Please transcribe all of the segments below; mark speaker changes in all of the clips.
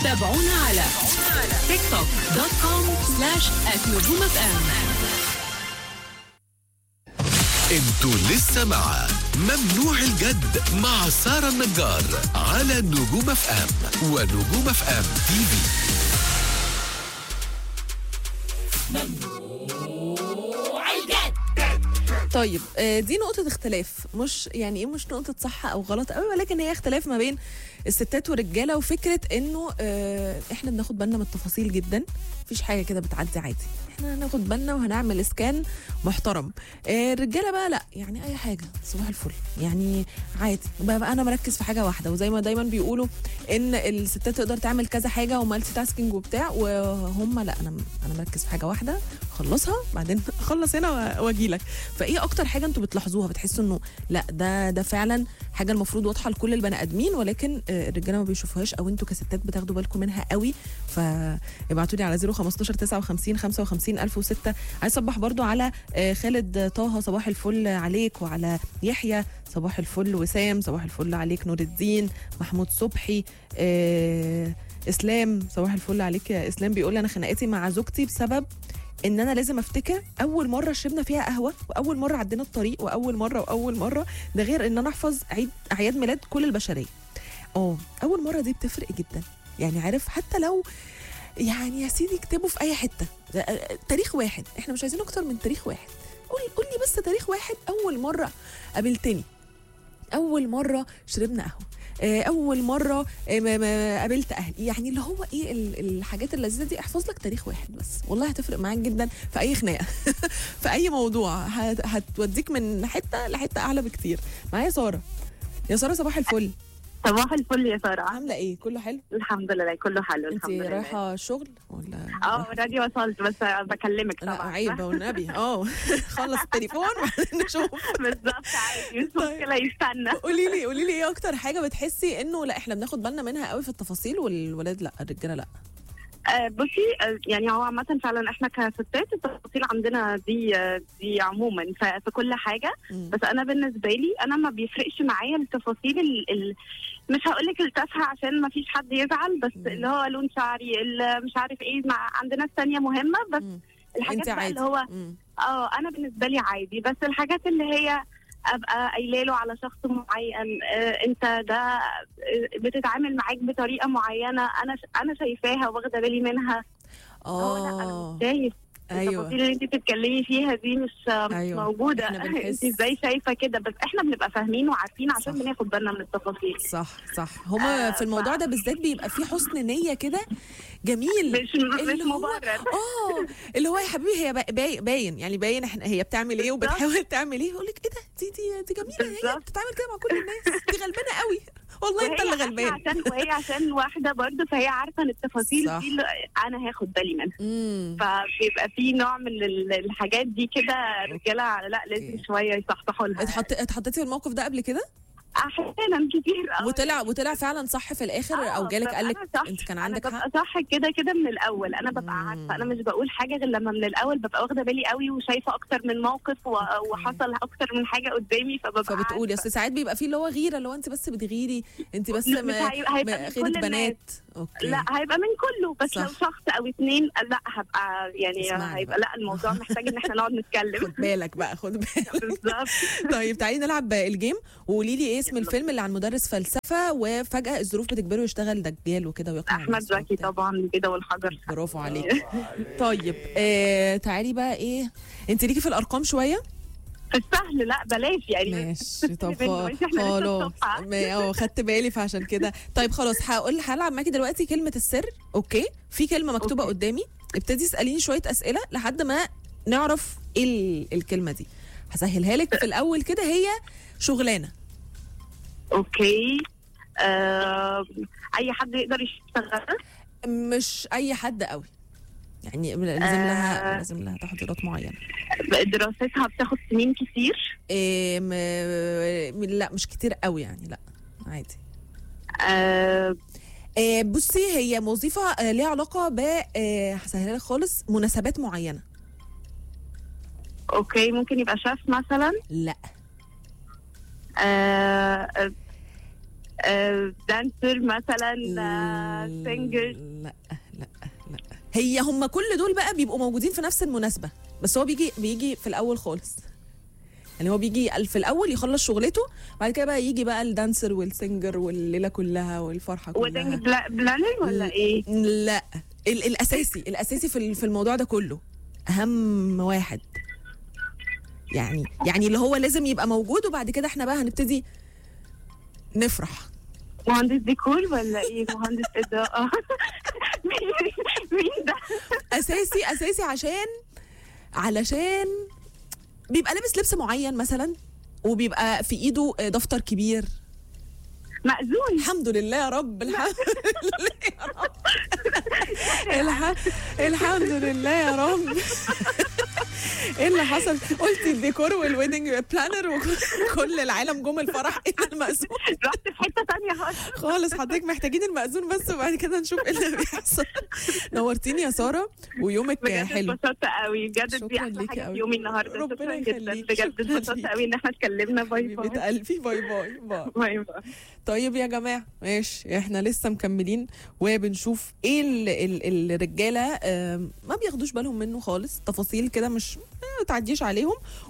Speaker 1: تابعونا على تيك توك دوت كوم سلاش نجوم اف ام
Speaker 2: انتوا لسه مع ممنوع الجد مع سارة النجار على نجوم اف ام ونجوم اف ام تي في
Speaker 3: طيب آه، دي نقطة اختلاف مش يعني ايه مش نقطة صح او غلط قوي ولكن هي اختلاف ما بين الستات والرجالة وفكرة انه آه، احنا بناخد بالنا من التفاصيل جدا مفيش حاجة كده بتعدي عادي احنا هناخد بالنا وهنعمل اسكان محترم آه، الرجالة بقى لا يعني اي حاجة صباح الفل يعني عادي بقى انا مركز في حاجة واحدة وزي ما دايما بيقولوا ان الستات تقدر تعمل كذا حاجة ومالتي تاسكينج وبتاع وهم لا انا انا مركز في حاجة واحدة خلصها بعدين اخلص هنا واجي لك فايه اكتر حاجه انتوا بتلاحظوها بتحسوا انه لا ده ده فعلا حاجه المفروض واضحه لكل البني ادمين ولكن آه، الرجاله ما بيشوفوهاش او انتوا كستات بتاخدوا بالكم منها قوي فابعتوا لي على 015 59 55 1006 عايز اصبح برضو على آه، خالد طه صباح الفل عليك وعلى يحيى صباح الفل وسام صباح الفل عليك نور الدين محمود صبحي آه، اسلام صباح الفل عليك يا اسلام بيقول لي انا خناقتي مع زوجتي بسبب ان انا لازم افتكر اول مره شربنا فيها قهوه واول مره عدينا الطريق واول مره واول مره ده غير ان انا احفظ عيد اعياد ميلاد كل البشريه اه اول مره دي بتفرق جدا يعني عارف حتى لو يعني يا سيدي اكتبه في اي حته ده- آه، تاريخ واحد احنا مش عايزين اكتر من تاريخ واحد قول قول لي بس تاريخ واحد اول مره قابلتني اول مره شربنا قهوه آه، اول مره آه، ما- ما قابلت اهلي يعني اللي هو ايه ال- الحاجات اللذيذه دي احفظ لك تاريخ واحد بس والله هتفرق معاك جدا في اي خناقه في اي موضوع هت- هتوديك من حته لحته اعلى بكتير معايا ساره يا ساره صباح الفل
Speaker 4: صباح الفل يا ساره
Speaker 3: عامله ايه كله حلو
Speaker 4: الحمد لله كله حلو
Speaker 3: انت
Speaker 4: الحمد لله
Speaker 3: رايحه شغل ولا
Speaker 4: اه اوريدي وصلت بس بكلمك
Speaker 3: لا
Speaker 4: طبعا
Speaker 3: عيب والنبي اه خلص التليفون وبعدين نشوف
Speaker 4: بالظبط عادي مش
Speaker 3: طيب.
Speaker 4: مشكله يستنى
Speaker 3: قولي لي قولي لي ايه اكتر حاجه بتحسي انه لا احنا بناخد بالنا منها قوي في التفاصيل والولاد لا الرجاله لا
Speaker 4: آه بصي آه يعني هو عامة فعلا احنا كستات التفاصيل عندنا دي آه دي عموما ف- في كل حاجة
Speaker 3: مم.
Speaker 4: بس انا بالنسبة لي انا ما بيفرقش معايا التفاصيل ال ال مش هقول لك التافهة عشان ما فيش حد يزعل بس
Speaker 3: مم.
Speaker 4: اللي هو لون شعري اللي مش عارف ايه مع عندنا الثانية مهمة بس
Speaker 3: مم.
Speaker 4: الحاجات
Speaker 3: انت
Speaker 4: بقى
Speaker 3: عادي
Speaker 4: اللي هو
Speaker 3: مم.
Speaker 4: اه انا بالنسبه لي عادي بس الحاجات اللي هي ابقى قايله له على شخص معين آه انت ده آه، بتتعامل معاك بطريقه معينه انا ش- انا شايفاها واخده بالي منها اه لا انا
Speaker 3: اه
Speaker 4: مش شايف
Speaker 3: ايوه
Speaker 4: التفاصيل اللي انت بتتكلمي فيها دي مش آه، مش
Speaker 3: أيوة.
Speaker 4: موجوده
Speaker 3: إحنا بنحس-
Speaker 4: انت ازاي شايفه كده بس احنا بنبقى فاهمين وعارفين عشان
Speaker 3: صح.
Speaker 4: بناخد بالنا من التفاصيل
Speaker 3: صح صح هما
Speaker 4: آه،
Speaker 3: في الموضوع
Speaker 4: ف-
Speaker 3: ده بالذات بيبقى فيه حسن نيه كده جميل
Speaker 4: مش
Speaker 3: اللي
Speaker 4: مش
Speaker 3: هو-
Speaker 4: مبرر
Speaker 3: اه اللي هو يا حبيبي هي با- باين باين يعني باين احنا هي بتعمل ايه وبتحاول تعمل ايه يقول لك ايه ده دي دي دي جميله هي
Speaker 4: بالظبط.
Speaker 3: بتتعامل كده مع كل الناس دي غلبانه قوي والله انت
Speaker 4: وهي
Speaker 3: اللي غلبان
Speaker 4: عشان وهي عشان واحده برضه فهي عارفه ان التفاصيل
Speaker 3: صح.
Speaker 4: دي اللي انا هاخد بالي منها
Speaker 3: امم
Speaker 4: فبيبقى في نوع من ال- الحاجات دي كده الرجاله لا لازم
Speaker 3: أوكي.
Speaker 4: شويه يصحصحوا لها
Speaker 3: اتحط اتحطيتي في الموقف ده قبل كده
Speaker 4: احيانا كتير أوي.
Speaker 3: وطلع وطلع فعلا صح في الاخر
Speaker 4: آه،
Speaker 3: او جالك
Speaker 4: ببقى
Speaker 3: قال لك
Speaker 4: أنا صح.
Speaker 3: انت كان
Speaker 4: انا
Speaker 3: عندك
Speaker 4: ببقى
Speaker 3: حق
Speaker 4: صح كده كده من الاول انا
Speaker 3: مم.
Speaker 4: ببقى عارفه انا مش بقول حاجه غير لما من الاول ببقى واخده بالي قوي وشايفه اكتر من موقف و- وحصل اكتر من حاجه قدامي فببقى
Speaker 3: فبتقولي
Speaker 4: عارفة.
Speaker 3: اصل ساعات بيبقى فيه اللي هو غيره اللي هو انت بس بتغيري انت بس
Speaker 4: لا، مش
Speaker 3: ما
Speaker 4: هي- هيبقى
Speaker 3: ما-
Speaker 4: من
Speaker 3: غيرة
Speaker 4: كل الناس.
Speaker 3: بنات اوكي
Speaker 4: لا هيبقى من كله بس
Speaker 3: صح.
Speaker 4: لو شخص او اتنين لا هبقى يعني
Speaker 3: اسمعني
Speaker 4: هيبقى لا الموضوع محتاج ان احنا نقعد نتكلم
Speaker 3: خد بالك بقى خد بالك
Speaker 4: بالظبط
Speaker 3: طيب تعالي نلعب الجيم وقولي لي ايه اسم الفيلم اللي عن مدرس فلسفه وفجاه الظروف بتجبره يشتغل دجال وكده ويقنع
Speaker 4: احمد
Speaker 3: الناس
Speaker 4: زكي
Speaker 3: وبتاع.
Speaker 4: طبعا البيضه والحجر
Speaker 3: برافو عليك طيب آه تعالي بقى ايه انت ليكي في الارقام شويه
Speaker 4: في السهل لا بلاش يعني
Speaker 3: ماشي طب
Speaker 4: بنت، وإنت إحنا لسه
Speaker 3: خلاص
Speaker 4: الصبح.
Speaker 3: ما- اه خدت بالي فعشان كده طيب خلاص هقول هلعب معاكي دلوقتي كلمه السر اوكي في كلمه مكتوبه
Speaker 4: أوكي.
Speaker 3: قدامي ابتدي اساليني شويه اسئله لحد ما نعرف ايه ال- الكلمه دي هسهلها لك في الاول كده هي شغلانه
Speaker 4: اوكي آه، اي حد يقدر يشتغل
Speaker 3: مش اي حد قوي يعني لازم لها لازم لها تحضيرات معينه
Speaker 4: دراستها بتاخد سنين كتير
Speaker 3: إيه م... لا مش كتير قوي يعني لا عادي
Speaker 4: آه،
Speaker 3: إيه بصي هي وظيفه آه، ليها علاقه ب آه، هسهلها لك خالص مناسبات معينه
Speaker 4: اوكي ممكن يبقى شاف مثلا
Speaker 3: لا
Speaker 4: آه، آه، آه، دانسر مثلا آه، سينجر
Speaker 3: لا لا لا هي هم كل دول بقى بيبقوا موجودين في نفس المناسبه بس هو بيجي بيجي في الاول خالص يعني هو بيجي في الاول يخلص شغلته بعد كده بقى يجي بقى الدانسر والسينجر والليله كلها والفرحه
Speaker 4: ودنج
Speaker 3: كلها
Speaker 4: بلا- بلانر ولا ايه؟
Speaker 3: لا ال- الاساسي الاساسي في ال- في الموضوع ده كله اهم واحد يعني يعني اللي هو لازم يبقى موجود وبعد كده احنا بقى هنبتدي نفرح
Speaker 4: مهندس ديكور ولا ايه؟ مهندس اضاءة مين مين ده؟
Speaker 3: اساسي اساسي عشان علشان بيبقى لابس لبس معين مثلا وبيبقى في ايده دفتر كبير
Speaker 4: مأذون
Speaker 3: الحمد لله يا رب الحمد لله يا رب الح- الحمد لله يا رب ايه اللي حصل قلتي الديكور والويدنج بلانر وكل العالم جم الفرح ايه المأذون
Speaker 4: رحت في حتة تانية خالص
Speaker 3: خالص حضرتك محتاجين المأذون بس وبعد كده نشوف ايه اللي بيحصل نورتيني يا سارة ويومك
Speaker 4: بجد
Speaker 3: حلو
Speaker 4: اتبسطت قوي بجد دي
Speaker 3: شكراً
Speaker 4: احلى
Speaker 3: ليكي
Speaker 4: حاجة
Speaker 3: قوي.
Speaker 4: في يومي النهاردة
Speaker 3: ربنا
Speaker 4: شكرا جدا
Speaker 3: يخليك.
Speaker 4: بجد
Speaker 3: شكراً
Speaker 4: اتبسطت
Speaker 3: ليكي.
Speaker 4: قوي ان احنا اتكلمنا باي
Speaker 3: حبيبة
Speaker 4: باي
Speaker 3: قلبي باي باي باي
Speaker 4: باي باي
Speaker 3: طيب يا جماعه ماشي احنا لسه مكملين وبنشوف ايه ال ال الرجاله آم، ما بياخدوش بالهم منه خالص تفاصيل كده مش ما تعديش عليهم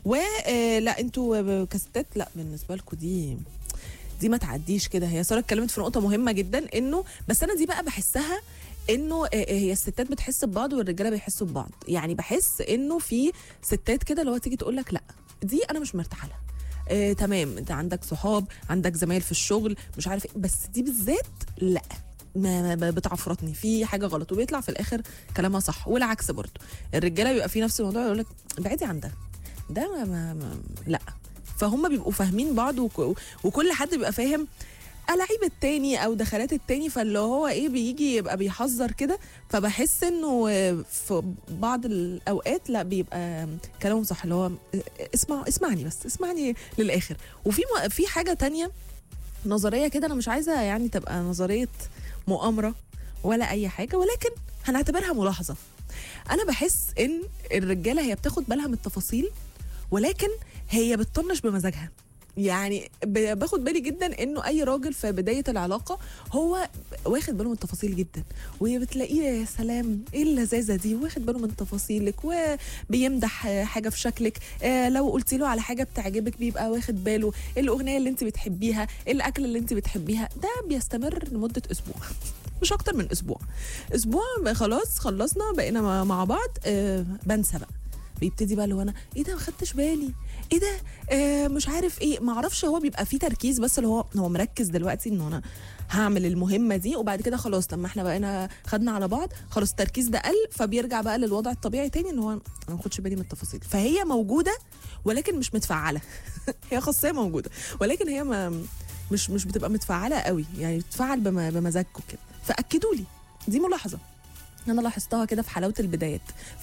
Speaker 3: ولا انتوا كستات لا بالنسبه لكم دي دي ما تعديش كده هي ساره اتكلمت في نقطه مهمه جدا انه بس انا دي بقى بحسها انه آه، آه، هي الستات بتحس ببعض والرجاله بيحسوا ببعض يعني بحس انه في ستات كده اللي هو تيجي تقول لك لا دي انا مش مرتاحه لها آه، تمام انت عندك صحاب عندك زمايل في الشغل مش عارف ايه بس دي بالذات لا ما ما- ما بتعفرطني في حاجه غلط وبيطلع في الاخر كلامها صح والعكس برضه الرجاله بيبقى في نفس الموضوع يقول لك بعيدي عن ده ده ما, ما, ما لا فهم بيبقوا فاهمين بعض وك وكل حد بيبقى فاهم ألاعيب التاني او دخلات التاني فاللي هو ايه بيجي يبقى بيحذر كده فبحس انه آه، في بعض الاوقات لا بيبقى كلامهم صح اللي هو اسمع اسمعني بس اسمعني للاخر وفي م- في حاجه تانية نظريه كده انا مش عايزه يعني تبقى نظريه مؤامره ولا اي حاجه ولكن هنعتبرها ملاحظه انا بحس ان الرجاله هي بتاخد بالها من التفاصيل ولكن هي بتطنش بمزاجها يعني ب- باخد بالي جدا انه اي راجل في بدايه العلاقه هو واخد باله من التفاصيل جدا وبتلاقيه يا سلام ايه اللذاذه دي واخد باله من تفاصيلك وبيمدح آه، حاجه في شكلك آه، لو قلت له على حاجه بتعجبك بيبقى واخد باله الاغنيه اللي انت بتحبيها الاكل اللي انت بتحبيها ده بيستمر لمده اسبوع مش اكتر من اسبوع اسبوع ما خلاص خلصنا بقينا مع- مع بعض آه بنسى بقى بيبتدي بقى اللي هو انا ايه ده ما خدتش بالي ايه ده آه مش عارف ايه ما اعرفش هو بيبقى فيه تركيز بس اللي هو هو مركز دلوقتي انه انا هعمل المهمه دي وبعد كده خلاص لما احنا بقينا خدنا على بعض خلاص التركيز ده قل فبيرجع بقى للوضع الطبيعي تاني ان هو انا ما باخدش بالي من التفاصيل فهي موجوده ولكن مش متفعله هي خاصيه موجوده ولكن هي ما مش مش بتبقى متفعله قوي يعني بتتفعل بم- بمزاجكم كده فاكدوا لي دي ملاحظه انا لاحظتها كده في حلاوه البدايات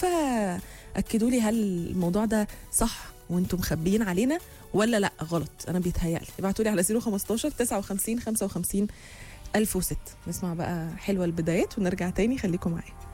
Speaker 3: فاكدوا لي هل الموضوع ده صح وانتم مخبيين علينا ولا لا غلط انا بيتهيألي ابعتوا لي على 015 59 55 1006 نسمع بقى حلوه البدايات ونرجع تاني خليكم معايا